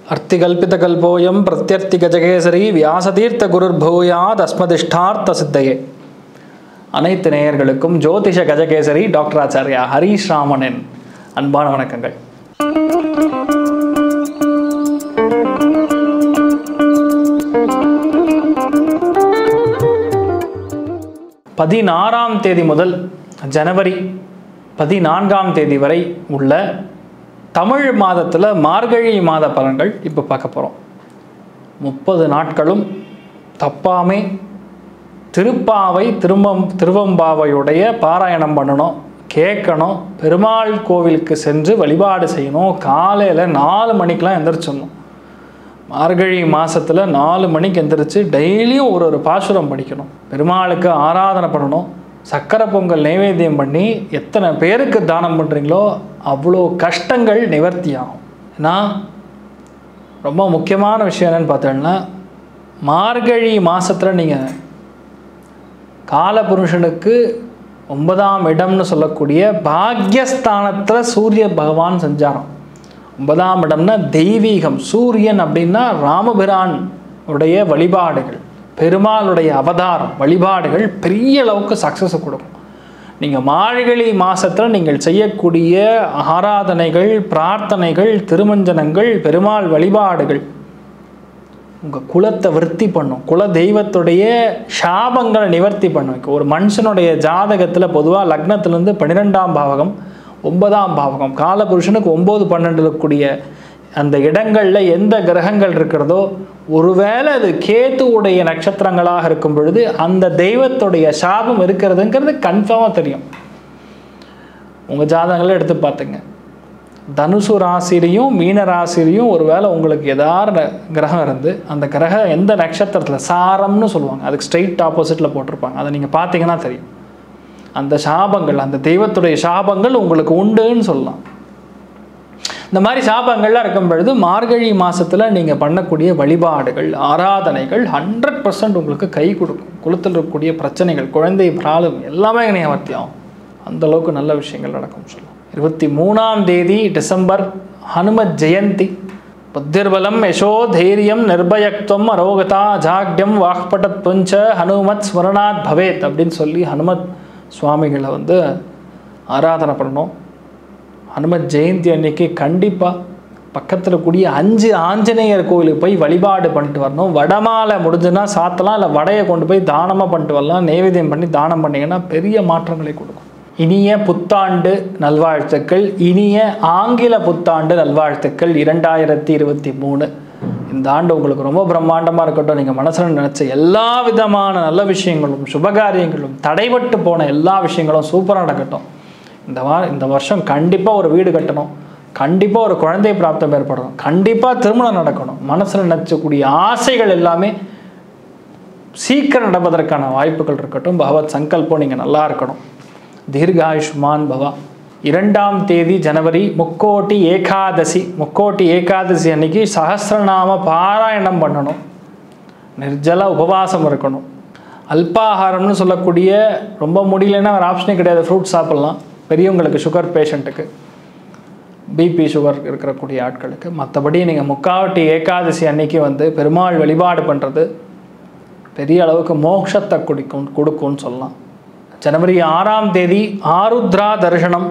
அர்த்திகல்பிதகல்போயம் பிரத்யர்த்தி கஜகேசரி வியாசதீர்த்த குருர்பூயாத் அஸ்மதிஷ்டார்த்த சித்தையே அனைத்து நேயர்களுக்கும் ஜோதிஷ கஜகேசரி டாக்டர் ஆச்சாரியா ஹரீஷ் ராமனின் அன்பான வணக்கங்கள் பதினாறாம் தேதி முதல் ஜனவரி பதினான்காம் தேதி வரை உள்ள தமிழ் மாதத்தில் மார்கழி மாத பலன்கள் இப்போ பார்க்க போகிறோம் முப்பது நாட்களும் தப்பாமே திருப்பாவை திரும்பம் திருவம்பாவையுடைய பாராயணம் பண்ணணும் கேட்கணும் பெருமாள் கோவிலுக்கு சென்று வழிபாடு செய்யணும் காலையில் நாலு மணிக்கெலாம் எந்திரிச்சிடணும் மார்கழி மாதத்தில் நாலு மணிக்கு எந்திரிச்சு டெய்லியும் ஒரு ஒரு பாசுரம் படிக்கணும் பெருமாளுக்கு ஆராதனை பண்ணணும் சக்கரை பொங்கல் நைவேத்தியம் பண்ணி எத்தனை பேருக்கு தானம் பண்ணுறீங்களோ அவ்வளோ கஷ்டங்கள் நிவர்த்தி ஆகும் ஏன்னா ரொம்ப முக்கியமான விஷயம் என்னென்னு பார்த்தோன்னா மார்கழி மாதத்தில் நீங்கள் காலபுருஷனுக்கு ஒன்பதாம் இடம்னு சொல்லக்கூடிய பாக்யஸ்தானத்தில் சூரிய பகவான் சஞ்சாரம் ஒன்பதாம் இடம்னா தெய்வீகம் சூரியன் அப்படின்னா ராமபிரான் உடைய வழிபாடுகள் பெருமாளுடைய அவதாரம் வழிபாடுகள் பெரிய அளவுக்கு சக்ஸஸை கொடுக்கும் நீங்கள் மார்கழி மாதத்தில் நீங்கள் செய்யக்கூடிய ஆராதனைகள் பிரார்த்தனைகள் திருமஞ்சனங்கள் பெருமாள் வழிபாடுகள் உங்கள் குலத்தை விருத்தி பண்ணும் குல தெய்வத்துடைய சாபங்களை நிவர்த்தி பண்ணும் ஒரு மனுஷனுடைய ஜாதகத்தில் பொதுவாக லக்னத்திலேருந்து பன்னிரெண்டாம் பாவகம் ஒன்பதாம் பாவகம் காலபுருஷனுக்கு ஒம்பது பன்னெண்டு இருக்கக்கூடிய அந்த இடங்களில் எந்த கிரகங்கள் இருக்கிறதோ ஒருவேளை அது கேத்துவுடைய நட்சத்திரங்களாக இருக்கும் பொழுது அந்த தெய்வத்துடைய சாபம் இருக்கிறதுங்கிறது கன்ஃபார்மாக தெரியும் உங்கள் ஜாதகங்களை எடுத்து பார்த்துங்க தனுசு ராசிலையும் மீன ராசிலையும் ஒருவேளை உங்களுக்கு ஏதாவது கிரகம் இருந்து அந்த கிரகம் எந்த நட்சத்திரத்தில் சாரம்னு சொல்லுவாங்க அதுக்கு ஸ்ட்ரெயிட் ஆப்போசிட்டில் போட்டிருப்பாங்க அதை நீங்கள் பார்த்தீங்கன்னா தெரியும் அந்த சாபங்கள் அந்த தெய்வத்துடைய சாபங்கள் உங்களுக்கு உண்டுன்னு சொல்லலாம் இந்த மாதிரி சாபங்கள்லாம் இருக்கும் பொழுது மார்கழி மாதத்தில் நீங்கள் பண்ணக்கூடிய வழிபாடுகள் ஆராதனைகள் ஹண்ட்ரட் பர்சன்ட் உங்களுக்கு கை கொடுக்கும் குளத்தில் இருக்கக்கூடிய பிரச்சனைகள் குழந்தை பிராலும் எல்லாமே நிவர்த்தி ஆகும் அந்தளவுக்கு நல்ல விஷயங்கள் நடக்கும் சொல்லலாம் இருபத்தி மூணாம் தேதி டிசம்பர் ஹனுமத் ஜெயந்தி புத்திர்பலம் யசோ தைரியம் நிர்பயக்துவம் அரோகதா ஜாக்யம் வாக்பட்டத்வஞ்ச ஹனுமத் ஸ்மரணாத் பவேத் அப்படின்னு சொல்லி ஹனுமத் சுவாமிகளை வந்து ஆராதனை பண்ணணும் ஹனுமத் ஜெயந்தி அன்னைக்கு கண்டிப்பாக பக்கத்தில் கூடிய அஞ்சு ஆஞ்சநேயர் கோயிலுக்கு போய் வழிபாடு பண்ணிட்டு வரணும் வடமாலை முடிஞ்சுன்னா சாத்தலாம் இல்லை வடையை கொண்டு போய் தானமாக பண்ணிட்டு வரலாம் நைவேத்தியம் பண்ணி தானம் பண்ணிங்கன்னா பெரிய மாற்றங்களை கொடுக்கும் இனிய புத்தாண்டு நல்வாழ்த்துக்கள் இனிய ஆங்கில புத்தாண்டு நல்வாழ்த்துக்கள் இரண்டாயிரத்தி இருபத்தி மூணு இந்த ஆண்டு உங்களுக்கு ரொம்ப பிரம்மாண்டமாக இருக்கட்டும் நீங்கள் மனசில் நினச்ச எல்லா விதமான நல்ல விஷயங்களும் சுபகாரியங்களும் தடைபட்டு போன எல்லா விஷயங்களும் சூப்பராக நடக்கட்டும் இந்த வா இந்த வருஷம் கண்டிப்பாக ஒரு வீடு கட்டணும் கண்டிப்பாக ஒரு குழந்தை பிராப்தம் ஏற்படணும் கண்டிப்பாக திருமணம் நடக்கணும் மனசில் நினச்சக்கூடிய ஆசைகள் எல்லாமே சீக்கிரம் நடப்பதற்கான வாய்ப்புகள் இருக்கட்டும் பகவத் சங்கல்பம் நீங்கள் நல்லா இருக்கணும் தீர்காயுஷ்மான் பவா இரண்டாம் தேதி ஜனவரி முக்கோட்டி ஏகாதசி முக்கோட்டி ஏகாதசி அன்னைக்கு சஹசிரநாம பாராயணம் பண்ணணும் நிர்ஜல உபவாசம் இருக்கணும் அல்பாகாரம்னு சொல்லக்கூடிய ரொம்ப முடியலன்னா ஒரு ஆப்ஷனே கிடையாது ஃப்ரூட் சாப்பிட்லாம் பெரியவங்களுக்கு சுகர் பேஷண்ட்டுக்கு பிபி சுகர் இருக்கக்கூடிய ஆட்களுக்கு மற்றபடி நீங்கள் முக்காவட்டி ஏகாதசி அன்னைக்கு வந்து பெருமாள் வழிபாடு பண்ணுறது பெரிய அளவுக்கு மோட்சத்தை குடிக்கும் கொடுக்கும்னு சொல்லலாம் ஜனவரி ஆறாம் தேதி ஆருத்ரா தரிசனம்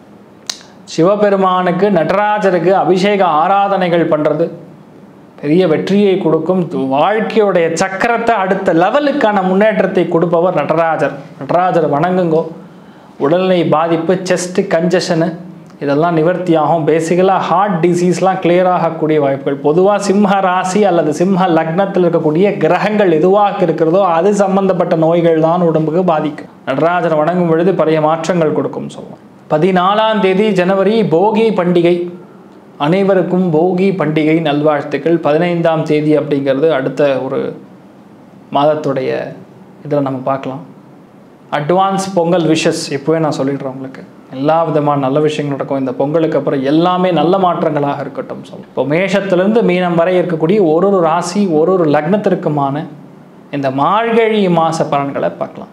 சிவபெருமானுக்கு நடராஜருக்கு அபிஷேக ஆராதனைகள் பண்ணுறது பெரிய வெற்றியை கொடுக்கும் வாழ்க்கையுடைய சக்கரத்தை அடுத்த லெவலுக்கான முன்னேற்றத்தை கொடுப்பவர் நடராஜர் நடராஜர் வணங்குங்கோ உடல்நிலை பாதிப்பு செஸ்ட் கன்ஜஷனு இதெல்லாம் நிவர்த்தி ஆகும் பேசிக்கலாக ஹார்ட் டிசீஸ்லாம் கிளியர் ஆகக்கூடிய வாய்ப்புகள் பொதுவாக சிம்ம ராசி அல்லது சிம்ம லக்னத்தில் இருக்கக்கூடிய கிரகங்கள் எதுவாக இருக்கிறதோ அது சம்பந்தப்பட்ட நோய்கள் தான் உடம்புக்கு பாதிக்கும் நடராஜர் வணங்கும் பொழுது பழைய மாற்றங்கள் கொடுக்கும் சொல்லுவோம் பதினாலாம் தேதி ஜனவரி போகி பண்டிகை அனைவருக்கும் போகி பண்டிகை நல்வாழ்த்துக்கள் பதினைந்தாம் தேதி அப்படிங்கிறது அடுத்த ஒரு மாதத்துடைய இதில் நம்ம பார்க்கலாம் அட்வான்ஸ் பொங்கல் விஷஸ் இப்போவே நான் சொல்லிடுறேன் உங்களுக்கு எல்லா விதமான நல்ல விஷயங்கள் நடக்கும் இந்த பொங்கலுக்கு அப்புறம் எல்லாமே நல்ல மாற்றங்களாக இருக்கட்டும் சொல் இப்போ மேஷத்துலேருந்து மீனம் வரை இருக்கக்கூடிய ஒரு ஒரு ராசி ஒரு ஒரு லக்னத்திற்குமான இந்த மார்கழி மாத பலன்களை பார்க்கலாம்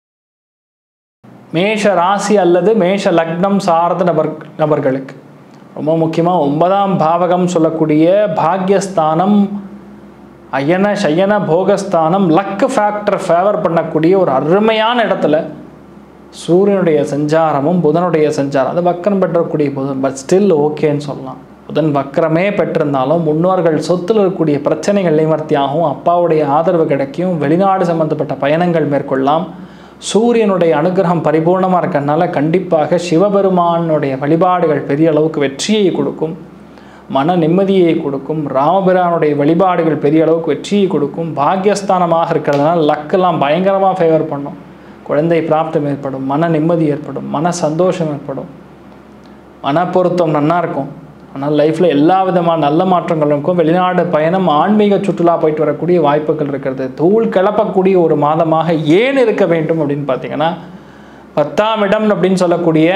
மேஷ ராசி அல்லது மேஷ லக்னம் சார்ந்த நபர் நபர்களுக்கு ரொம்ப முக்கியமாக ஒன்பதாம் பாவகம் சொல்லக்கூடிய பாக்யஸ்தானம் அயன சயன போகஸ்தானம் லக்கு ஃபேக்டர் ஃபேவர் பண்ணக்கூடிய ஒரு அருமையான இடத்துல சூரியனுடைய சஞ்சாரமும் புதனுடைய சஞ்சாரம் அது வக்கரம் பெற்றக்கூடிய புதன் பட் ஸ்டில் ஓகேன்னு சொல்லலாம் புதன் வக்கரமே பெற்றிருந்தாலும் முன்னோர்கள் சொத்தில் இருக்கக்கூடிய பிரச்சனைகள் நிவர்த்தியாகும் அப்பாவுடைய ஆதரவு கிடைக்கும் வெளிநாடு சம்பந்தப்பட்ட பயணங்கள் மேற்கொள்ளலாம் சூரியனுடைய அனுகிரகம் பரிபூர்ணமாக இருக்கறனால கண்டிப்பாக சிவபெருமானுடைய வழிபாடுகள் பெரிய அளவுக்கு வெற்றியை கொடுக்கும் மன நிம்மதியை கொடுக்கும் ராமபிரானுடைய வழிபாடுகள் பெரிய அளவுக்கு வெற்றியை கொடுக்கும் பாக்கியஸ்தானமாக இருக்கிறதுனால லக்கெல்லாம் பயங்கரமாக ஃபேவர் பண்ணும் குழந்தை பிராப்தம் ஏற்படும் மன நிம்மதி ஏற்படும் மன சந்தோஷம் ஏற்படும் மன பொருத்தம் நன்னா இருக்கும் ஆனால் லைஃப்பில் எல்லா விதமான நல்ல மாற்றங்களும் இருக்கும் வெளிநாடு பயணம் ஆன்மீக சுற்றுலா போயிட்டு வரக்கூடிய வாய்ப்புகள் இருக்கிறது தூள் கிளப்பக்கூடிய ஒரு மாதமாக ஏன் இருக்க வேண்டும் அப்படின்னு பார்த்தீங்கன்னா பத்தாம் இடம் அப்படின்னு சொல்லக்கூடிய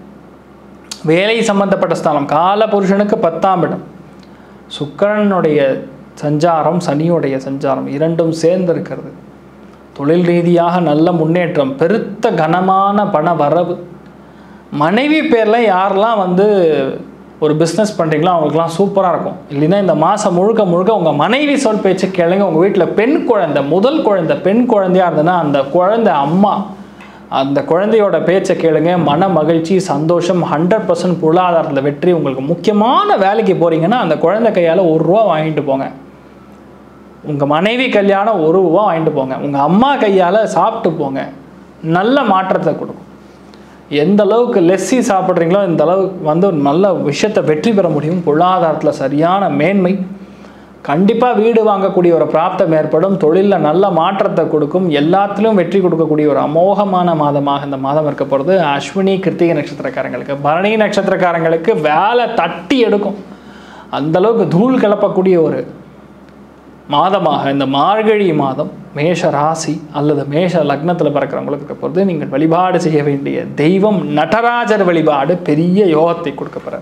வேலை சம்பந்தப்பட்ட ஸ்தானம் கால புருஷனுக்கு பத்தாம் இடம் சுக்கிரனுடைய சஞ்சாரம் சனியுடைய சஞ்சாரம் இரண்டும் சேர்ந்து இருக்கிறது தொழில் ரீதியாக நல்ல முன்னேற்றம் பெருத்த கனமான பண வரவு மனைவி பேரில் யாரெல்லாம் வந்து ஒரு பிஸ்னஸ் பண்ணுறீங்களோ அவங்களுக்குலாம் சூப்பராக இருக்கும் இல்லைன்னா இந்த மாதம் முழுக்க முழுக்க உங்கள் மனைவி சொல் பேச்சு கேளுங்க உங்கள் வீட்டில் பெண் குழந்தை முதல் குழந்தை பெண் குழந்தையாக இருந்ததுன்னா அந்த குழந்தை அம்மா அந்த குழந்தையோட பேச்சை கேளுங்க மன மகிழ்ச்சி சந்தோஷம் ஹண்ட்ரட் பர்சன்ட் பொருளாதாரத்தில் வெற்றி உங்களுக்கு முக்கியமான வேலைக்கு போகிறீங்கன்னா அந்த குழந்தை கையால் ஒரு ரூபா வாங்கிட்டு போங்க உங்கள் மனைவி கல்யாணம் ஒரு ரூபா வாங்கிட்டு போங்க உங்கள் அம்மா கையால் சாப்பிட்டு போங்க நல்ல மாற்றத்தை கொடுக்கும் எந்த அளவுக்கு லெஸ்ஸி சாப்பிட்றீங்களோ இந்த அளவுக்கு வந்து ஒரு நல்ல விஷயத்தை வெற்றி பெற முடியும் பொருளாதாரத்தில் சரியான மேன்மை கண்டிப்பாக வீடு வாங்கக்கூடிய ஒரு பிராப்தம் ஏற்படும் தொழிலில் நல்ல மாற்றத்தை கொடுக்கும் எல்லாத்திலும் வெற்றி கொடுக்கக்கூடிய ஒரு அமோகமான மாதமாக இந்த மாதம் இருக்க போகிறது அஸ்வினி கிருத்திகை நட்சத்திரக்காரங்களுக்கு பரணி நட்சத்திரக்காரங்களுக்கு வேலை தட்டி எடுக்கும் அந்த அளவுக்கு தூள் கிளப்பக்கூடிய ஒரு மாதமாக இந்த மார்கழி மாதம் மேஷ ராசி அல்லது மேஷ லக்னத்தில் பிறக்கிறவங்களுக்கு இருக்க போகிறது நீங்கள் வழிபாடு செய்ய வேண்டிய தெய்வம் நடராஜர் வழிபாடு பெரிய யோகத்தை கொடுக்க போகிறார்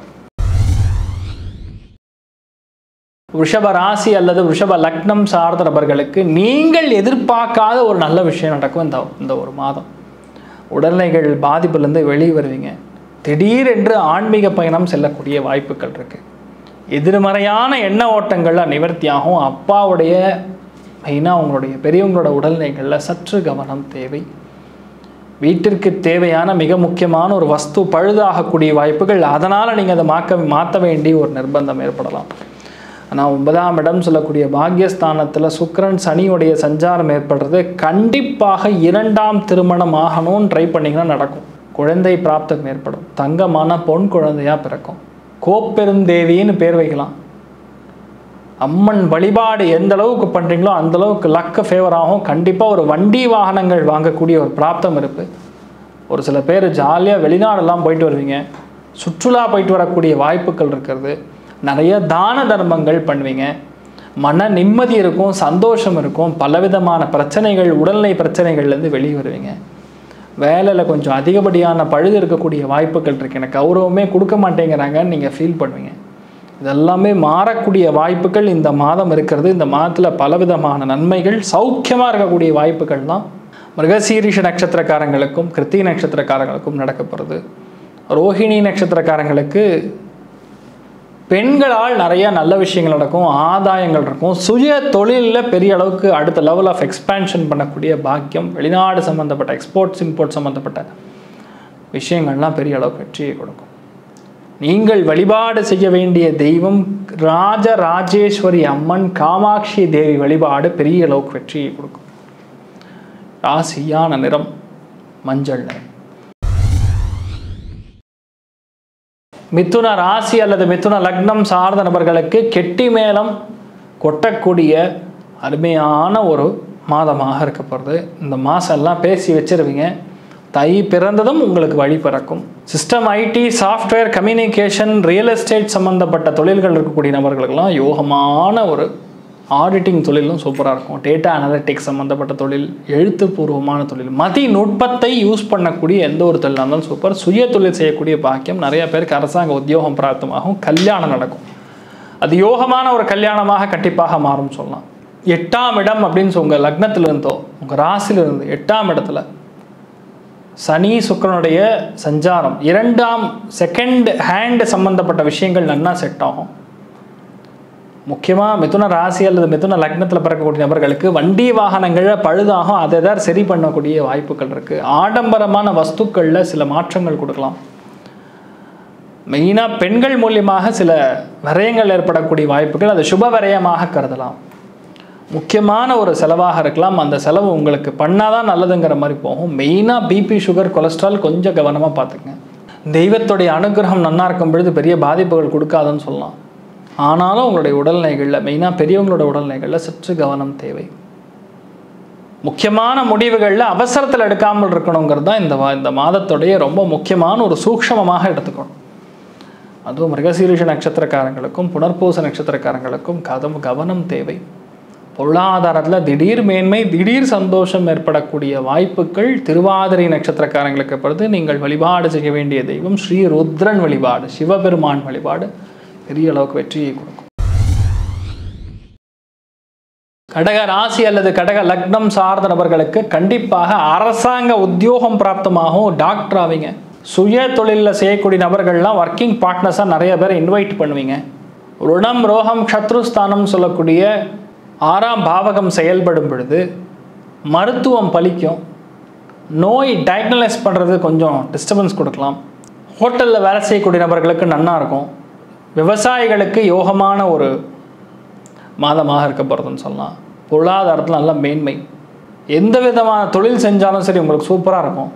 ரிஷப ராசி அல்லது ரிஷப லக்னம் சார்ந்த நபர்களுக்கு நீங்கள் எதிர்பார்க்காத ஒரு நல்ல விஷயம் நடக்கும் இந்த இந்த ஒரு மாதம் உடல்நிலைகள் பாதிப்புலேருந்து வெளியே வருவீங்க திடீரென்று ஆன்மீக பயணம் செல்லக்கூடிய வாய்ப்புகள் இருக்குது எதிர்மறையான எண்ண ஓட்டங்கள்லாம் நிவர்த்தியாகும் அப்பாவுடைய மெயினாக அவங்களுடைய பெரியவங்களோட உடல்நிலைகளில் சற்று கவனம் தேவை வீட்டிற்கு தேவையான மிக முக்கியமான ஒரு வஸ்து பழுதாகக்கூடிய வாய்ப்புகள் அதனால் நீங்கள் அதை மாக்க மாற்ற வேண்டிய ஒரு நிர்பந்தம் ஏற்படலாம் ஆனால் ஒன்பதாம் இடம் சொல்லக்கூடிய பாக்யஸ்தானத்தில் சுக்கிரன் சனியுடைய சஞ்சாரம் ஏற்படுறது கண்டிப்பாக இரண்டாம் திருமணம் ஆகணும்னு ட்ரை பண்ணிங்கன்னா நடக்கும் குழந்தை பிராப்தம் ஏற்படும் தங்கமான பொன் குழந்தையாக பிறக்கும் கோப்பெருந்தேவின்னு பேர் வைக்கலாம் அம்மன் வழிபாடு எந்த அளவுக்கு பண்ணுறீங்களோ அந்த அளவுக்கு லக்கு ஃபேவர் ஆகும் கண்டிப்பாக ஒரு வண்டி வாகனங்கள் வாங்கக்கூடிய ஒரு பிராப்தம் இருக்குது ஒரு சில பேர் ஜாலியாக வெளிநாடெல்லாம் போயிட்டு வருவீங்க சுற்றுலா போயிட்டு வரக்கூடிய வாய்ப்புகள் இருக்கிறது நிறைய தான தர்மங்கள் பண்ணுவீங்க மன நிம்மதி இருக்கும் சந்தோஷம் இருக்கும் பலவிதமான பிரச்சனைகள் உடல்நிலை பிரச்சனைகள்லேருந்து வெளியே வருவீங்க வேலையில் கொஞ்சம் அதிகப்படியான பழுது இருக்கக்கூடிய வாய்ப்புகள் இருக்கு எனக்கு கௌரவமே கொடுக்க மாட்டேங்கிறாங்கன்னு நீங்கள் ஃபீல் பண்ணுவீங்க இதெல்லாமே மாறக்கூடிய வாய்ப்புகள் இந்த மாதம் இருக்கிறது இந்த மாதத்தில் பலவிதமான நன்மைகள் சௌக்கியமாக இருக்கக்கூடிய வாய்ப்புகள் தான் மிருகசீரிஷ நட்சத்திரக்காரங்களுக்கும் கிருத்திகை நட்சத்திரக்காரங்களுக்கும் நடக்க போகிறது ரோஹிணி நட்சத்திரக்காரங்களுக்கு பெண்களால் நிறைய நல்ல விஷயங்கள் நடக்கும் ஆதாயங்கள் இருக்கும் சுய தொழிலில் பெரிய அளவுக்கு அடுத்த லெவல் ஆஃப் எக்ஸ்பேன்ஷன் பண்ணக்கூடிய பாக்கியம் வெளிநாடு சம்மந்தப்பட்ட எக்ஸ்போர்ட்ஸ் இம்போர்ட் சம்மந்தப்பட்ட விஷயங்கள்லாம் பெரிய அளவுக்கு வெற்றியை கொடுக்கும் நீங்கள் வழிபாடு செய்ய வேண்டிய தெய்வம் ராஜ ராஜேஸ்வரி அம்மன் காமாட்சி தேவி வழிபாடு பெரிய அளவுக்கு வெற்றியை கொடுக்கும் ராசியான நிறம் மஞ்சள் நிறம் மிதுன ராசி அல்லது மிதுன லக்னம் சார்ந்த நபர்களுக்கு கெட்டி மேளம் கொட்டக்கூடிய அருமையான ஒரு மாதமாக இருக்க போகிறது இந்த மாதம் எல்லாம் பேசி வச்சிருவீங்க தை பிறந்ததும் உங்களுக்கு வழி பிறக்கும் system IT software communication real estate சம்மந்தப்பட்ட தொழில்கள் இருக்கக்கூடிய நபர்களுக்கெல்லாம் யோகமான ஒரு ஆடிட்டிங் தொழிலும் சூப்பராக இருக்கும் டேட்டா அனலிட்டிக்ஸ் சம்மந்தப்பட்ட தொழில் எழுத்துப்பூர்வமான தொழில் மதி நுட்பத்தை யூஸ் பண்ணக்கூடிய எந்த ஒரு தொழிலாக இருந்தாலும் சூப்பர் சுய தொழில் செய்யக்கூடிய பாக்கியம் நிறைய பேருக்கு அரசாங்க உத்தியோகம் பிராப்தமாகும் கல்யாணம் நடக்கும் அது யோகமான ஒரு கல்யாணமாக கண்டிப்பாக மாறும் சொல்லலாம் எட்டாம் இடம் அப்படின்னு உங்கள் லக்னத்தில் இருந்தோ உங்கள் ராசியில இருந்து எட்டாம் இடத்துல சனி சுக்கிரனுடைய சஞ்சாரம் இரண்டாம் செகண்ட் ஹேண்ட் சம்பந்தப்பட்ட விஷயங்கள் நன்னா செட் ஆகும் முக்கியமாக மிதுன ராசி அல்லது மிதுன லக்னத்தில் பிறக்கக்கூடிய நபர்களுக்கு வண்டி வாகனங்களை பழுதாகும் அதை தான் சரி பண்ணக்கூடிய வாய்ப்புகள் இருக்குது ஆடம்பரமான வஸ்துக்களில் சில மாற்றங்கள் கொடுக்கலாம் மெயினாக பெண்கள் மூலியமாக சில விரயங்கள் ஏற்படக்கூடிய வாய்ப்புகள் அது சுப விரயமாக கருதலாம் முக்கியமான ஒரு செலவாக இருக்கலாம் அந்த செலவு உங்களுக்கு பண்ணாதான் நல்லதுங்கிற மாதிரி போகும் மெயினாக பிபி சுகர் கொலஸ்ட்ரால் கொஞ்சம் கவனமாக பார்த்துக்கங்க தெய்வத்துடைய அனுகிரகம் நன்னா இருக்கும் பொழுது பெரிய பாதிப்புகள் கொடுக்காதுன்னு சொல்லலாம் ஆனாலும் உங்களுடைய உடல்நிலைகளில் மெயினாக பெரியவங்களோட உடல்நிலைகளில் சற்று கவனம் தேவை முக்கியமான முடிவுகளில் அவசரத்தில் எடுக்காமல் இருக்கணுங்கிறது தான் இந்த வா இந்த மாதத்துடைய ரொம்ப முக்கியமான ஒரு சூக்ஷமமாக எடுத்துக்கணும் அதுவும் மிருகசீரிஷ நட்சத்திரக்காரங்களுக்கும் புனர்பூச நட்சத்திரக்காரங்களுக்கும் கதம் கவனம் தேவை பொருளாதாரத்தில் திடீர் மேன்மை திடீர் சந்தோஷம் ஏற்படக்கூடிய வாய்ப்புகள் திருவாதிரை நட்சத்திரக்காரங்களுக்கு பொறுத்து நீங்கள் வழிபாடு செய்ய வேண்டிய தெய்வம் ஸ்ரீ ருத்ரன் வழிபாடு சிவபெருமான் வழிபாடு பெரிய அளவுக்கு வெற்றியை கொடுக்கும் கடக ராசி அல்லது கடக லக்னம் சார்ந்த நபர்களுக்கு கண்டிப்பாக அரசாங்க உத்தியோகம் பிராப்தமாகவும் டாக்டர் ஆவீங்க சுய தொழிலில் செய்யக்கூடிய நபர்கள்லாம் ஒர்க்கிங் பார்ட்னர்ஸாக நிறைய பேர் இன்வைட் பண்ணுவீங்க ருணம் ரோகம் சத்ருஸ்தானம் சொல்லக்கூடிய ஆறாம் பாவகம் செயல்படும் பொழுது மருத்துவம் பலிக்கும் நோய் டயக்னலைஸ் பண்ணுறது கொஞ்சம் டிஸ்டர்பன்ஸ் கொடுக்கலாம் ஹோட்டலில் வேலை செய்யக்கூடிய நபர்களுக்கு நன்னா இருக்கும் விவசாயிகளுக்கு யோகமான ஒரு மாதமாக இருக்க போகிறதுன்னு சொல்லலாம் பொருளாதாரத்தில் நல்ல மேன்மை எந்த விதமான தொழில் செஞ்சாலும் சரி உங்களுக்கு சூப்பராக இருக்கும்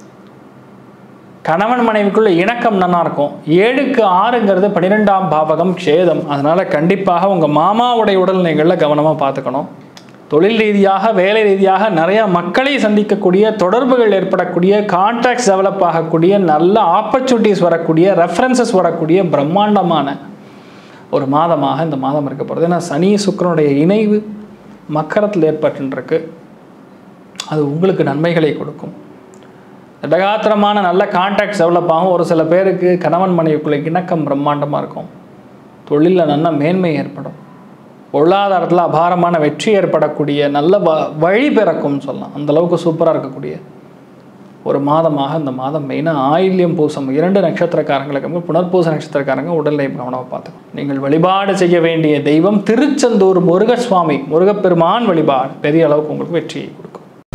கணவன் மனைவிக்குள்ள இணக்கம் நல்லா இருக்கும் ஏழுக்கு ஆறுங்கிறது பன்னிரெண்டாம் பாவகம் க்ஷேதம் அதனால் கண்டிப்பாக உங்கள் மாமாவுடைய உடல்நிலைகளில் கவனமாக பார்த்துக்கணும் தொழில் ரீதியாக வேலை ரீதியாக நிறைய மக்களை சந்திக்கக்கூடிய தொடர்புகள் ஏற்படக்கூடிய கான்டாக்ட்ஸ் டெவலப் ஆகக்கூடிய நல்ல ஆப்பர்ச்சுனிட்டிஸ் வரக்கூடிய ரெஃபரன்சஸ் வரக்கூடிய பிரம்மாண்டமான ஒரு மாதமாக இந்த மாதம் இருக்க போகிறது ஏன்னா சனி சுக்கிரனுடைய இணைவு மக்கரத்தில் ஏற்பட்டுருக்கு அது உங்களுக்கு நன்மைகளை கொடுக்கும் திடகாத்திரமான நல்ல கான்டாக்ட்ஸ் டெவலப் ஆகும் ஒரு சில பேருக்கு கணவன் மனைவிக்குள்ள இணக்கம் பிரம்மாண்டமாக இருக்கும் தொழிலில் நல்ல மேன்மை ஏற்படும் பொருளாதாரத்தில் அபாரமான வெற்றி ஏற்படக்கூடிய நல்ல வ வழி பிறக்கும்னு சொல்லலாம் அந்த அளவுக்கு சூப்பராக இருக்கக்கூடிய ஒரு மாதமாக இந்த மாதம் மெயினாக ஆயில்யம் பூசம் இரண்டு நட்சத்திரக்காரங்களுக்கு புனர்பூச நட்சத்திரக்காரங்க உடல்நிலை கவனமாக பார்த்துக்கணும் நீங்கள் வழிபாடு செய்ய வேண்டிய தெய்வம் திருச்செந்தூர் முருகசுவாமி முருகப்பெருமான் வழிபாடு பெரிய அளவுக்கு உங்களுக்கு வெற்றியை கொடுக்கும்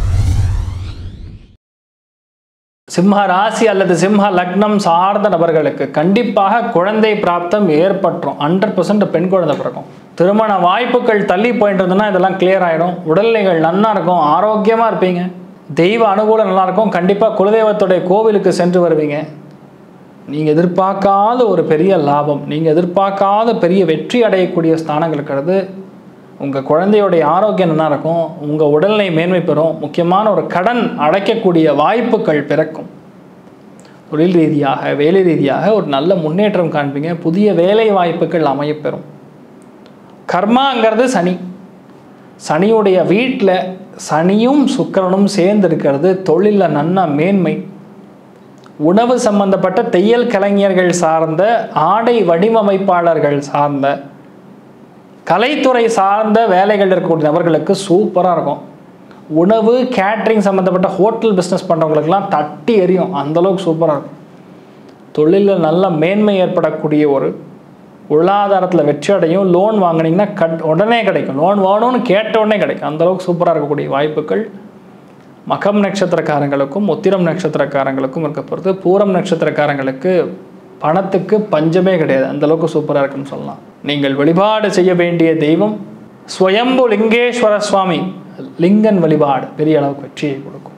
சிம்ம ராசி அல்லது சிம்ம லக்னம் சார்ந்த நபர்களுக்கு கண்டிப்பாக குழந்தை பிராப்தம் ஏற்பட்டுரும் ஹண்ட்ரட் பர்சன்ட் பெண் குழந்தை பிறக்கும் திருமண வாய்ப்புகள் தள்ளி போயிட்டு இருந்ததுன்னா இதெல்லாம் கிளியர் ஆகிடும் உடல்நிலைகள் நன்னா இருக்கும் ஆரோக்கியமாக இருப்பீங்க தெய்வ அனுகூலம் நல்லா இருக்கும் கண்டிப்பாக குலதெய்வத்துடைய கோவிலுக்கு சென்று வருவீங்க நீங்கள் எதிர்பார்க்காத ஒரு பெரிய லாபம் நீங்கள் எதிர்பார்க்காத பெரிய வெற்றி அடையக்கூடிய ஸ்தானங்கள் இருக்கிறது உங்கள் குழந்தையுடைய ஆரோக்கியம் நல்லா இருக்கும் உங்கள் உடல்நிலை மேன்மை பெறும் முக்கியமான ஒரு கடன் அடைக்கக்கூடிய வாய்ப்புகள் பிறக்கும் தொழில் ரீதியாக வேலை ரீதியாக ஒரு நல்ல முன்னேற்றம் காண்பீங்க புதிய வேலை வாய்ப்புகள் அமையப்பெறும் கர்மாங்கிறது சனி சனியுடைய வீட்டில் சனியும் சுக்கிரனும் சேர்ந்து இருக்கிறது தொழிலில் நன்னா மேன்மை உணவு சம்பந்தப்பட்ட தையல் கலைஞர்கள் சார்ந்த ஆடை வடிவமைப்பாளர்கள் சார்ந்த கலைத்துறை சார்ந்த வேலைகள் இருக்கக்கூடிய நபர்களுக்கு சூப்பராக இருக்கும் உணவு கேட்ரிங் சம்மந்தப்பட்ட ஹோட்டல் பிஸ்னஸ் பண்ணுறவங்களுக்கெல்லாம் தட்டி எரியும் அந்தளவுக்கு சூப்பராக இருக்கும் தொழிலில் நல்ல மேன்மை ஏற்படக்கூடிய ஒரு பொருளாதாரத்தில் வெற்றி அடையும் லோன் வாங்கினீங்கன்னா கட் உடனே கிடைக்கும் லோன் வேணும்னு கேட்ட உடனே கிடைக்கும் அந்தளவுக்கு சூப்பராக இருக்கக்கூடிய வாய்ப்புகள் மகம் நட்சத்திரக்காரங்களுக்கும் உத்திரம் நட்சத்திரக்காரங்களுக்கும் இருக்க பொறுத்து பூரம் நட்சத்திரக்காரங்களுக்கு பணத்துக்கு பஞ்சமே கிடையாது அந்த அளவுக்கு சூப்பராக இருக்குன்னு சொல்லலாம் நீங்கள் வழிபாடு செய்ய வேண்டிய தெய்வம் ஸ்வயம்பு லிங்கேஸ்வர சுவாமி லிங்கன் வழிபாடு பெரிய அளவுக்கு வெற்றியை கொடுக்கும்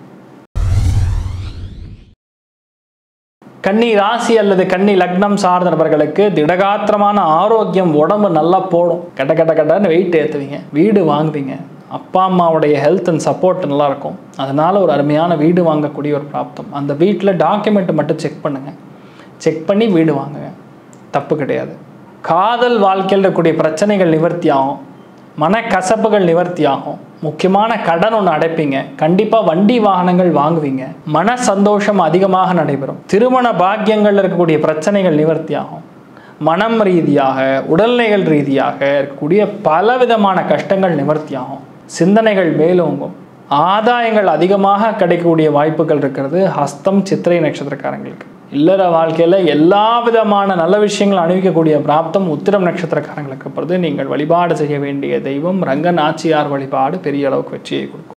கன்னி ராசி அல்லது கன்னி லக்னம் சார்ந்த நபர்களுக்கு திடகாத்திரமான ஆரோக்கியம் உடம்பு நல்லா போடும் கட்ட கட்ட கட்டன்னு வெயிட் ஏற்றுவீங்க வீடு வாங்குவீங்க அப்பா அம்மாவுடைய ஹெல்த் அண்ட் சப்போர்ட் நல்லா இருக்கும் அதனால் ஒரு அருமையான வீடு வாங்கக்கூடிய ஒரு பிராப்தம் அந்த வீட்டில் டாக்குமெண்ட் மட்டும் செக் பண்ணுங்கள் செக் பண்ணி வீடு வாங்குங்க தப்பு கிடையாது காதல் வாழ்க்கையில் இருக்கக்கூடிய பிரச்சனைகள் நிவர்த்தி ஆகும் மனக்கசப்புகள் நிவர்த்தி ஆகும் முக்கியமான கடன் ஒன்று அடைப்பீங்க கண்டிப்பாக வண்டி வாகனங்கள் வாங்குவீங்க மன சந்தோஷம் அதிகமாக நடைபெறும் திருமண பாக்கியங்கள் இருக்கக்கூடிய பிரச்சனைகள் நிவர்த்தி ஆகும் மனம் ரீதியாக உடல்நிலைகள் ரீதியாக இருக்கக்கூடிய பலவிதமான கஷ்டங்கள் நிவர்த்தி ஆகும் சிந்தனைகள் மேலோங்கும் ஆதாயங்கள் அதிகமாக கிடைக்கக்கூடிய வாய்ப்புகள் இருக்கிறது ஹஸ்தம் சித்திரை நட்சத்திரக்காரங்களுக்கு இல்லற வாழ்க்கையில் எல்லா விதமான நல்ல விஷயங்கள் அணிவிக்கக்கூடிய பிராப்தம் உத்திரம் நட்சத்திரக்காரங்களுக்கு பொறுத்து நீங்கள் வழிபாடு செய்ய வேண்டிய தெய்வம் ரங்கநாச்சியார் வழிபாடு பெரிய அளவுக்கு வெற்றியை கொடுக்கும்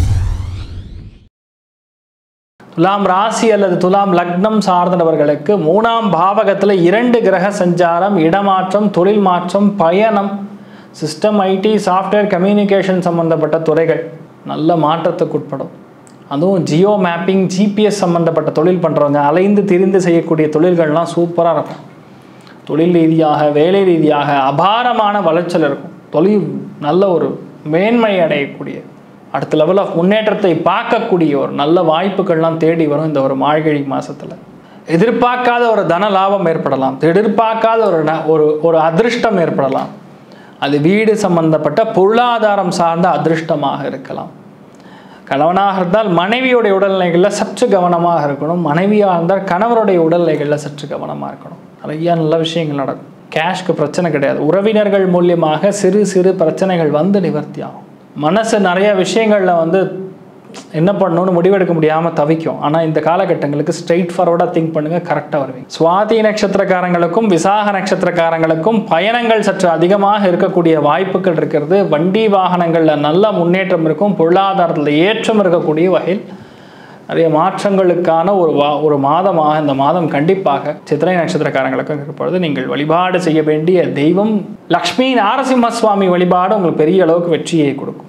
துலாம் ராசி அல்லது துலாம் லக்னம் சார்ந்தவர்களுக்கு மூணாம் பாவகத்தில் இரண்டு கிரக சஞ்சாரம் இடமாற்றம் தொழில் மாற்றம் பயணம் சிஸ்டம் ஐடி சாஃப்ட்வேர் கம்யூனிகேஷன் சம்பந்தப்பட்ட துறைகள் நல்ல மாற்றத்துக்கு உட்படும் அதுவும் ஜியோ மேப்பிங் ஜிபிஎஸ் சம்மந்தப்பட்ட தொழில் பண்ணுறவங்க அலைந்து திரிந்து செய்யக்கூடிய தொழில்கள்லாம் சூப்பராக இருக்கும் தொழில் ரீதியாக வேலை ரீதியாக அபாரமான வளர்ச்சல் இருக்கும் தொழில் நல்ல ஒரு மேன்மை அடையக்கூடிய அடுத்த லெவல் ஆஃப் முன்னேற்றத்தை பார்க்கக்கூடிய ஒரு நல்ல வாய்ப்புகள்லாம் தேடி வரும் இந்த ஒரு மார்கழி மாதத்தில் எதிர்பார்க்காத ஒரு தன லாபம் ஏற்படலாம் எதிர்பார்க்காத ஒரு ந- ஒரு ஒரு அதிர்ஷ்டம் ஏற்படலாம் அது வீடு சம்பந்தப்பட்ட பொருளாதாரம் சார்ந்த அதிர்ஷ்டமாக இருக்கலாம் கணவனாக இருந்தால் மனைவியுடைய உடல்நிலைகளில் சற்று கவனமாக இருக்கணும் மனைவியாக இருந்தால் கணவருடைய உடல்நிலைகளில் சற்று கவனமாக இருக்கணும் நிறைய நல்ல விஷயங்கள் நடக்கும் கேஷ்க்கு பிரச்சனை கிடையாது உறவினர்கள் மூலியமாக சிறு சிறு பிரச்சனைகள் வந்து நிவர்த்தி ஆகும் மனசு நிறைய விஷயங்களில் வந்து என்ன பண்ணணும்னு முடிவெடுக்க முடியாமல் தவிக்கும் ஆனால் இந்த காலகட்டங்களுக்கு ஸ்ட்ரெயிட் ஃபார்வர்டாக திங்க் பண்ணுங்கள் கரெக்டாக வருவீங்க சுவாதி நட்சத்திரக்காரங்களுக்கும் விசாக நட்சத்திரக்காரங்களுக்கும் பயணங்கள் சற்று அதிகமாக இருக்கக்கூடிய வாய்ப்புகள் இருக்கிறது வண்டி வாகனங்களில் நல்ல முன்னேற்றம் இருக்கும் பொருளாதாரத்தில் ஏற்றம் இருக்கக்கூடிய வகையில் நிறைய மாற்றங்களுக்கான ஒரு வா ஒரு மாதமாக இந்த மாதம் கண்டிப்பாக சித்திரை நட்சத்திரக்காரங்களுக்கும் இருப்பொழுது நீங்கள் வழிபாடு செய்ய வேண்டிய தெய்வம் லக்ஷ்மி நாரசிம்ம சுவாமி வழிபாடு உங்களுக்கு பெரிய அளவுக்கு வெற்றியை கொடுக்கும்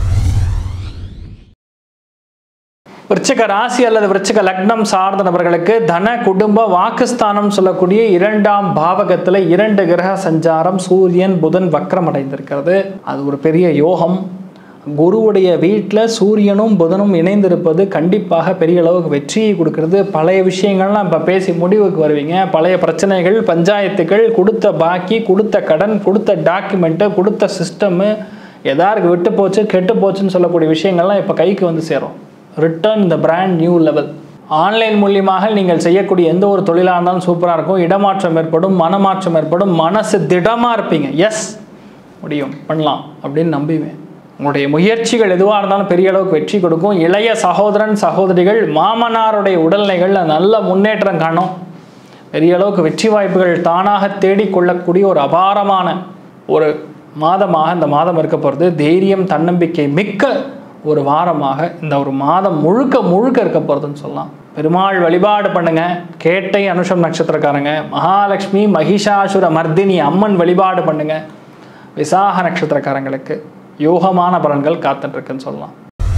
விருச்சிக ராசி அல்லது விருச்சிக லக்னம் சார்ந்த நபர்களுக்கு தன குடும்ப வாக்குஸ்தானம் சொல்லக்கூடிய இரண்டாம் பாவகத்தில் இரண்டு கிரக சஞ்சாரம் சூரியன் புதன் வக்ரம் அடைந்திருக்கிறது அது ஒரு பெரிய யோகம் குருவுடைய வீட்டில் சூரியனும் புதனும் இணைந்திருப்பது கண்டிப்பாக பெரிய அளவுக்கு வெற்றியை கொடுக்கிறது பழைய விஷயங்கள்லாம் இப்போ பேசி முடிவுக்கு வருவீங்க பழைய பிரச்சனைகள் பஞ்சாயத்துகள் கொடுத்த பாக்கி கொடுத்த கடன் கொடுத்த டாக்குமெண்ட்டு கொடுத்த சிஸ்டமு எதாருக்கு விட்டு போச்சு கெட்டு போச்சுன்னு சொல்லக்கூடிய விஷயங்கள்லாம் இப்போ கைக்கு வந்து சேரும் return the brand new level online மூலியமாக நீங்கள் செய்யக்கூடிய எந்த ஒரு தொழிலாக இருந்தாலும் சூப்பராக இருக்கும் இடமாற்றம் ஏற்படும் மனமாற்றம் ஏற்படும் மனசு திடமாக இருப்பீங்க எஸ் முடியும் பண்ணலாம் அப்படின்னு நம்புவேன் உங்களுடைய முயற்சிகள் எதுவாக இருந்தாலும் பெரிய அளவுக்கு வெற்றி கொடுக்கும் இளைய சகோதரன் சகோதரிகள் மாமனாருடைய உடல்நிலைகளில் நல்ல முன்னேற்றம் காணும் பெரிய அளவுக்கு வெற்றி வாய்ப்புகள் தானாக தேடிக்கொள்ளக்கூடிய ஒரு அபாரமான ஒரு மாதமாக இந்த மாதம் இருக்க போகிறது தைரியம் தன்னம்பிக்கை மிக்க ஒரு வாரமாக இந்த ஒரு மாதம் முழுக்க முழுக்க இருக்க போகிறதுன்னு சொல்லலாம் பெருமாள் வழிபாடு பண்ணுங்க கேட்டை அனுஷம் நட்சத்திரக்காரங்க மகாலட்சுமி மகிஷாசுர மர்தினி அம்மன் வழிபாடு பண்ணுங்க விசாக நட்சத்திரக்காரங்களுக்கு யோகமான பலன்கள் காத்துட்ருக்குன்னு சொல்லலாம்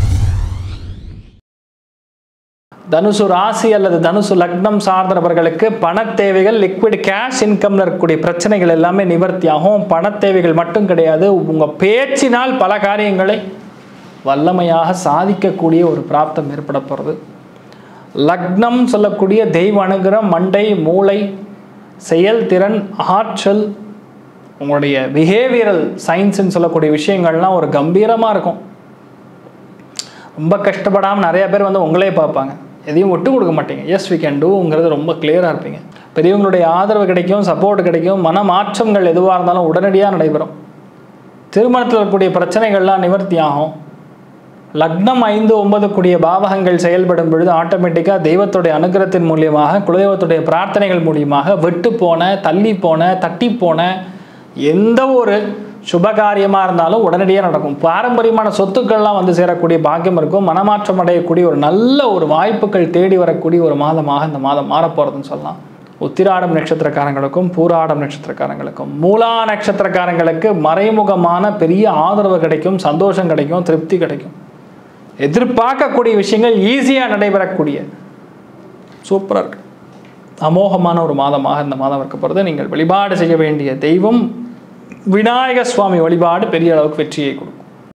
தனுசு ராசி அல்லது தனுசு லக்னம் சார்ந்த நபர்களுக்கு பணத் தேவைகள் லிக்விட் கேஷ் இன்கம்ல இருக்கக்கூடிய பிரச்சனைகள் எல்லாமே நிவர்த்தி ஆகும் பணத் தேவைகள் மட்டும் கிடையாது உங்கள் பேச்சினால் பல காரியங்களை வல்லமையாக சாதிக்கக்கூடிய ஒரு பிராப்தம் ஏற்பட போகிறது லக்னம் சொல்லக்கூடிய தெய்வ அனுகிரம் மண்டை மூளை செயல்திறன் ஆற்றல் உங்களுடைய பிஹேவியரல் சயின்ஸ்ன்னு சொல்லக்கூடிய விஷயங்கள்லாம் ஒரு கம்பீரமாக இருக்கும் ரொம்ப கஷ்டப்படாமல் நிறைய பேர் வந்து உங்களே பார்ப்பாங்க எதையும் விட்டு கொடுக்க மாட்டீங்க எஸ் வி கேன் டூங்கிறது ரொம்ப கிளியராக இருப்பீங்க பெரியவங்களுடைய ஆதரவு கிடைக்கும் சப்போர்ட் கிடைக்கும் மன மாற்றங்கள் எதுவாக இருந்தாலும் உடனடியாக நடைபெறும் திருமணத்தில் இருக்கக்கூடிய பிரச்சனைகள்லாம் நிவர்த்தி ஆகும் லக்னம் ஐந்து ஒன்பது கூடிய பாவகங்கள் செயல்படும் பொழுது ஆட்டோமேட்டிக்காக தெய்வத்துடைய அனுகிரகத்தின் மூலியமாக குலதெய்வத்துடைய பிரார்த்தனைகள் மூலியமாக வெட்டு போன தள்ளி போன தட்டி போன எந்த ஒரு சுபகாரியமாக இருந்தாலும் உடனடியாக நடக்கும் பாரம்பரியமான சொத்துக்கள்லாம் வந்து சேரக்கூடிய பாக்கியம் இருக்கும் மனமாற்றம் அடையக்கூடிய ஒரு நல்ல ஒரு வாய்ப்புகள் தேடி வரக்கூடிய ஒரு மாதமாக இந்த மாதம் மாறப்போகிறதுன்னு சொல்லலாம் உத்திராடம் நட்சத்திரக்காரங்களுக்கும் பூராடம் நட்சத்திரக்காரங்களுக்கும் மூலா நட்சத்திரக்காரங்களுக்கு மறைமுகமான பெரிய ஆதரவு கிடைக்கும் சந்தோஷம் கிடைக்கும் திருப்தி கிடைக்கும் எதிர்பார்க்கக்கூடிய விஷயங்கள் ஈஸியாக நடைபெறக்கூடிய சூப்பராக இருக்கு அமோகமான ஒரு மாதமாக இந்த மாதம் இருக்க போகிறது நீங்கள் வழிபாடு செய்ய வேண்டிய தெய்வம் விநாயக சுவாமி வழிபாடு பெரிய அளவுக்கு வெற்றியை கொடுக்கும்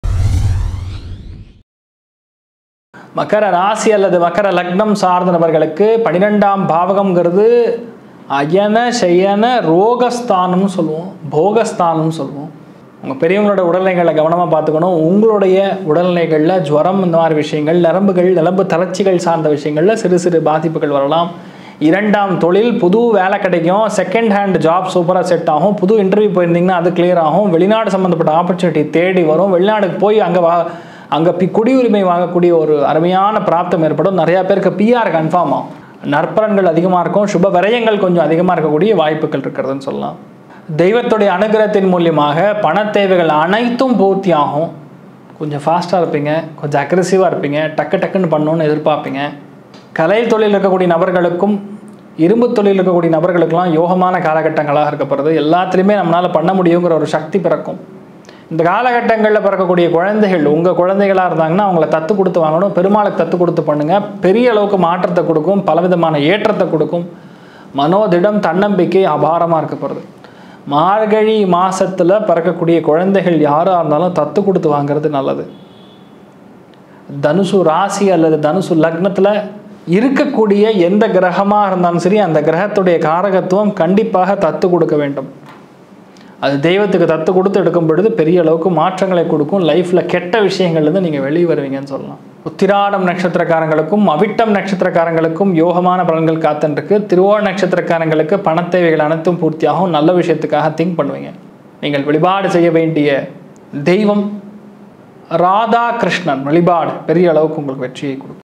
மகர ராசி அல்லது மகர லக்னம் சார்ந்த நபர்களுக்கு பன்னிரெண்டாம் பாவகம்ங்கிறது அயன சயன ரோகஸ்தானம்னு சொல்லுவோம் போகஸ்தானம்னு சொல்லுவோம் உங்கள் பெரியவங்களோட உடல்நிலைகளை கவனமாக பார்த்துக்கணும் உங்களுடைய உடல்நிலைகளில் ஜுவரம் இந்த மாதிரி விஷயங்கள் நரம்புகள் நரம்பு தளர்ச்சிகள் சார்ந்த விஷயங்களில் சிறு சிறு பாதிப்புகள் வரலாம் இரண்டாம் தொழில் புது வேலை கிடைக்கும் செகண்ட் ஹேண்ட் ஜாப் சூப்பராக செட் ஆகும் புது இன்டர்வியூ போயிருந்தீங்கன்னா அது கிளியர் ஆகும் வெளிநாடு சம்மந்தப்பட்ட ஆப்பர்ச்சுனிட்டி தேடி வரும் வெளிநாடுக்கு போய் அங்கே வா அங்கே பி குடியுரிமை வாங்கக்கூடிய ஒரு அருமையான பிராப்தம் ஏற்படும் நிறையா பேருக்கு பிஆர் கன்ஃபார்ம் ஆகும் நற்பலன்கள் அதிகமாக இருக்கும் சுப விரயங்கள் கொஞ்சம் அதிகமாக இருக்கக்கூடிய வாய்ப்புகள் இருக்கிறதுன்னு சொல்லலாம் தெய்வத்துடைய அனுகிரகத்தின் மூலியமாக பண தேவைகள் அனைத்தும் பூர்த்தி ஆகும் கொஞ்சம் ஃபாஸ்ட்டாக இருப்பீங்க கொஞ்சம் அக்ரெசிவாக இருப்பீங்க டக்கு டக்குன்னு பண்ணணும்னு எதிர்பார்ப்பீங்க கலை தொழில் இருக்கக்கூடிய நபர்களுக்கும் இரும்பு தொழில் இருக்கக்கூடிய நபர்களுக்கெல்லாம் யோகமான காலகட்டங்களாக இருக்கப்படுறது எல்லாத்துலேயுமே நம்மளால் பண்ண முடியுங்கிற ஒரு சக்தி பிறக்கும் இந்த காலகட்டங்களில் பிறக்கக்கூடிய குழந்தைகள் உங்கள் குழந்தைகளாக இருந்தாங்கன்னா அவங்கள தத்து கொடுத்து வாங்கணும் பெருமாளுக்கு தத்து கொடுத்து பண்ணுங்கள் பெரிய அளவுக்கு மாற்றத்தை கொடுக்கும் பலவிதமான ஏற்றத்தை கொடுக்கும் மனோதிடம் தன்னம்பிக்கை அபாரமாக இருக்க போகிறது மார்கழி மாசத்துல பிறக்கக்கூடிய குழந்தைகள் யாராக இருந்தாலும் தத்து கொடுத்து வாங்குறது நல்லது தனுசு ராசி அல்லது தனுசு லக்னத்தில் இருக்கக்கூடிய எந்த கிரகமாக இருந்தாலும் சரி அந்த கிரகத்துடைய காரகத்துவம் கண்டிப்பாக தத்து கொடுக்க வேண்டும் அது தெய்வத்துக்கு தத்து கொடுத்து எடுக்கும் பொழுது பெரிய அளவுக்கு மாற்றங்களை கொடுக்கும் லைஃப்பில் கெட்ட விஷயங்கள்லேருந்து நீங்கள் வெளியே வருவீங்கன்னு சொல்லலாம் உத்திராடம் நட்சத்திரக்காரங்களுக்கும் அவிட்டம் நட்சத்திரக்காரங்களுக்கும் யோகமான பலன்கள் காத்துருக்கு திருவோண நட்சத்திரக்காரங்களுக்கு பணத் தேவைகள் அனைத்தும் பூர்த்தியாகும் நல்ல விஷயத்துக்காக திங்க் பண்ணுவீங்க நீங்கள் வழிபாடு செய்ய வேண்டிய தெய்வம் ராதா கிருஷ்ணன் வழிபாடு பெரிய அளவுக்கு உங்களுக்கு வெற்றியை கொடுக்கும்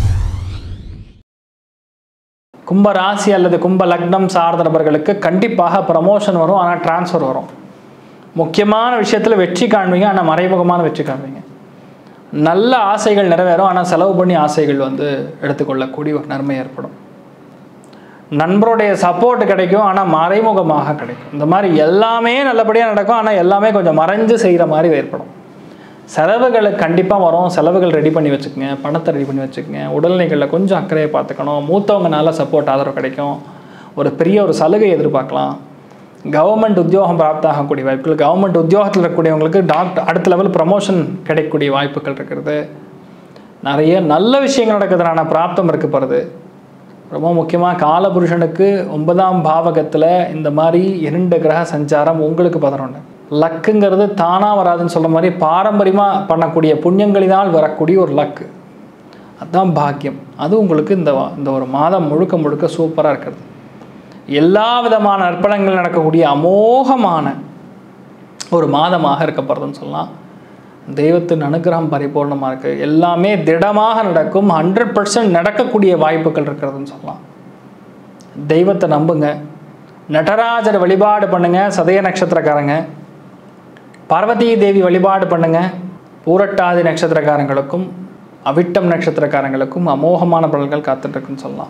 கும்ப ராசி அல்லது கும்ப லக்னம் சார்ந்த நபர்களுக்கு கண்டிப்பாக ப்ரமோஷன் வரும் ஆனால் டிரான்ஸ்ஃபர் வரும் முக்கியமான விஷயத்தில் வெற்றி காண்பீங்க ஆனால் மறைமுகமான வெற்றி காண்பீங்க நல்ல ஆசைகள் நிறைவேறும் ஆனால் செலவு பண்ணி ஆசைகள் வந்து எடுத்துக்கொள்ளக்கூடிய ஒரு நன்மை ஏற்படும் நண்பருடைய சப்போர்ட் கிடைக்கும் ஆனால் மறைமுகமாக கிடைக்கும் இந்த மாதிரி எல்லாமே நல்லபடியாக நடக்கும் ஆனால் எல்லாமே கொஞ்சம் மறைஞ்சு செய்கிற மாதிரி ஏற்படும் செலவுகள் கண்டிப்பாக வரும் செலவுகள் ரெடி பண்ணி வச்சுக்கோங்க பணத்தை ரெடி பண்ணி வச்சுக்கோங்க உடல்நிலைகளில் கொஞ்சம் அக்கறையை பார்த்துக்கணும் மூத்தவங்கனால சப்போர்ட் ஆதரவு கிடைக்கும் ஒரு பெரிய ஒரு சலுகை எதிர்பார்க்கலாம் கவர்மெண்ட் உத்தியோகம் பிராப்தாகக்கூடிய வாய்ப்புகள் கவர்மெண்ட் உத்தியோகத்தில் இருக்கக்கூடியவங்களுக்கு டாக்டர் அடுத்த லெவல் ப்ரமோஷன் கிடைக்கக்கூடிய வாய்ப்புகள் இருக்கிறது நிறைய நல்ல விஷயங்கள் நடக்கிறதுனான பிராப்தம் இருக்க போகிறது ரொம்ப முக்கியமாக காலபுருஷனுக்கு ஒன்பதாம் பாவகத்தில் இந்த மாதிரி இரண்டு கிரக சஞ்சாரம் உங்களுக்கு பதினொன்று லக்குங்கிறது தானாக வராதுன்னு சொல்கிற மாதிரி பாரம்பரியமாக பண்ணக்கூடிய புண்ணியங்களினால் வரக்கூடிய ஒரு லக்கு அதுதான் பாக்கியம் அது உங்களுக்கு இந்த வா- இந்த ஒரு மாதம் முழுக்க முழுக்க சூப்பராக இருக்கிறது எல்லா விதமான நற்பலங்கள் நடக்கக்கூடிய அமோகமான ஒரு மாதமாக இருக்க போகிறதுன்னு சொல்லலாம் தெய்வத்தின் அனுகிரகம் பரிபூர்ணமாக இருக்குது எல்லாமே திடமாக நடக்கும் ஹண்ட்ரட் பர்சன்ட் நடக்கக்கூடிய வாய்ப்புகள் இருக்கிறதுன்னு சொல்லலாம் தெய்வத்தை நம்புங்க நடராஜர் வழிபாடு பண்ணுங்க சதய நட்சத்திரக்காரங்க பார்வதி தேவி வழிபாடு பண்ணுங்க பூரட்டாதி நட்சத்திரக்காரங்களுக்கும் அவிட்டம் நட்சத்திரக்காரங்களுக்கும் அமோகமான பலன்கள் காத்துட்ருக்குன்னு சொல்லலாம்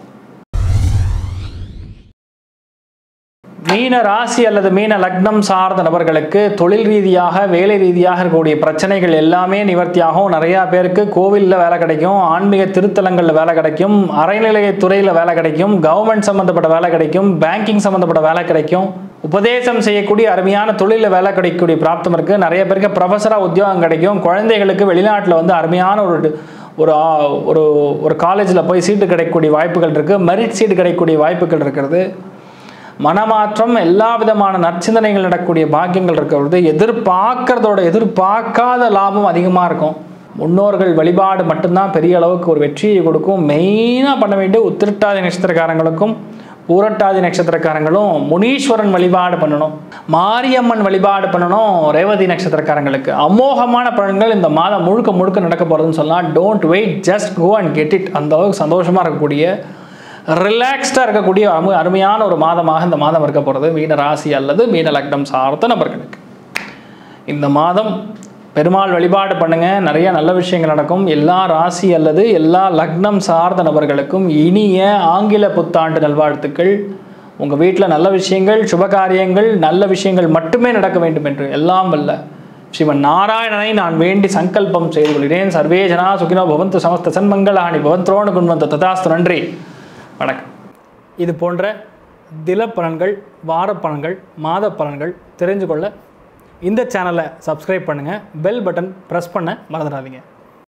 மீன ராசி அல்லது மீன லக்னம் சார்ந்த நபர்களுக்கு தொழில் ரீதியாக வேலை ரீதியாக இருக்கக்கூடிய பிரச்சனைகள் எல்லாமே நிவர்த்தியாகும் நிறையா பேருக்கு கோவிலில் வேலை கிடைக்கும் ஆன்மீக திருத்தலங்களில் வேலை கிடைக்கும் அறநிலையத்துறையில் வேலை கிடைக்கும் கவர்மெண்ட் சம்மந்தப்பட்ட வேலை கிடைக்கும் பேங்கிங் சம்மந்தப்பட்ட வேலை கிடைக்கும் உபதேசம் செய்யக்கூடிய அருமையான தொழிலில் வேலை கிடைக்கக்கூடிய பிராப்தம் இருக்குது நிறைய பேருக்கு ப்ரொஃபஸராக உத்தியோகம் கிடைக்கும் குழந்தைகளுக்கு வெளிநாட்டில் வந்து அருமையான ஒரு ஒரு ஆ- ஒரு ஒரு காலேஜில் போய் சீட்டு கிடைக்கக்கூடிய வாய்ப்புகள் இருக்குது மெரிட் சீட்டு கிடைக்கக்கூடிய வாய்ப்புகள் இருக்கிறது மனமாற்றம் எல்லா விதமான நற்சிந்தனைகள் நடக்கக்கூடிய பாக்கியங்கள் இருக்கிறது எதிர்பார்க்கறதோட எதிர்பார்க்காத லாபம் அதிகமாக இருக்கும் முன்னோர்கள் வழிபாடு மட்டும்தான் பெரிய அளவுக்கு ஒரு வெற்றியை கொடுக்கும் மெயினாக பண்ண வேண்டிய உத்திரட்டாதி நட்சத்திரக்காரங்களுக்கும் பூரட்டாதி நட்சத்திரக்காரங்களும் முனீஸ்வரன் வழிபாடு பண்ணணும் மாரியம்மன் வழிபாடு பண்ணணும் ரேவதி நட்சத்திரக்காரங்களுக்கு அமோகமான பலன்கள் இந்த மாதம் முழுக்க முழுக்க நடக்க போகிறதுன்னு சொல்லலாம் don't wait just go and get it அந்த அளவுக்கு சந்தோஷமாக இருக்கக்கூடிய ரிலாக்ஸ்டாக இருக்கக்கூடிய அமு அருமையான ஒரு மாதமாக இந்த மாதம் இருக்க போகிறது மீன ராசி அல்லது மீன லக்னம் சார்ந்த நபர்களுக்கு இந்த மாதம் பெருமாள் வழிபாடு பண்ணுங்க நிறைய நல்ல விஷயங்கள் நடக்கும் எல்லா ராசி அல்லது எல்லா லக்னம் சார்ந்த நபர்களுக்கும் இனிய ஆங்கில புத்தாண்டு நல்வாழ்த்துக்கள் உங்கள் வீட்டில் நல்ல விஷயங்கள் சுபகாரியங்கள் நல்ல விஷயங்கள் மட்டுமே நடக்க வேண்டும் என்று எல்லாம் வல்ல ஸ்ரீமன் நாராயணனை நான் வேண்டி சங்கல்பம் செய்து கொள்கிறேன் சர்வே ஜனா சுகினோ பவந்து சமஸ்த சன்மங்களாணி பவந்த்ரோண குண்வந்த ததாஸ்து நன்றி வணக்கம் இது போன்ற தில பலன்கள் வார பலன்கள் மாத பலன்கள் தெரிஞ்சு கொள்ள இந்த சேனலை சப்ஸ்கிரைப் பண்ணுங்கள் பெல் பட்டன் ப்ரெஸ் பண்ண மறந்துடாதீங்க